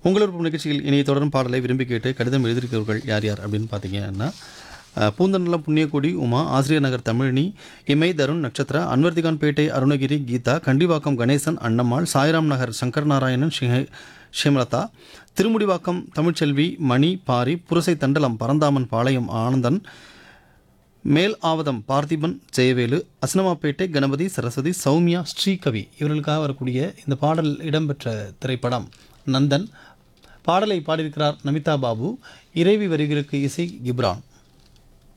உங்கள் விருப்பம் நிகழ்ச்சியில் இனிய தொடரும் பாடலை விரும்பி கேட்டு கடிதம் எழுதியிருக்கிறவர்கள் யார் யார் அப்படின்னு பார்த்தீங்கன்னா அஹ், பூந்தண்டலம் புண்ணியக்கோடி உமா ஆசிரியர் நகர் தமிழினி இமை தருண் நட்சத்திரா அன்வர்திகான்பேட்டை அருணகிரி கீதா கண்டிவாக்கம் கணேசன் அன்னம்மாள் சாய்ராம் நகர் சங்கர் நாராயணன் ஸ்ரீ- ஸ்ரீமலதா திருமுடிவாக்கம் தமிழ்ச்செல்வி மணி பாரி புரசை தண்டலம் பரந்தாமன் பாளையம் ஆனந்தன் மேல் ஆவதம் பார்த்திபன் ஜெயவேலு அஸ்னமாப்பேட்டை கணபதி சரஸ்வதி சௌமியா ஸ்ரீகவி இவர்களுக்காக வரக்கூடிய இந்த பாடல் இடம்பெற்ற திரைப்படம் நந்தன் பாடலை பாடியிருக்கிறார் நமிதா பாபு இறைவி வரிகளுக்கு இசை கிப்ரான்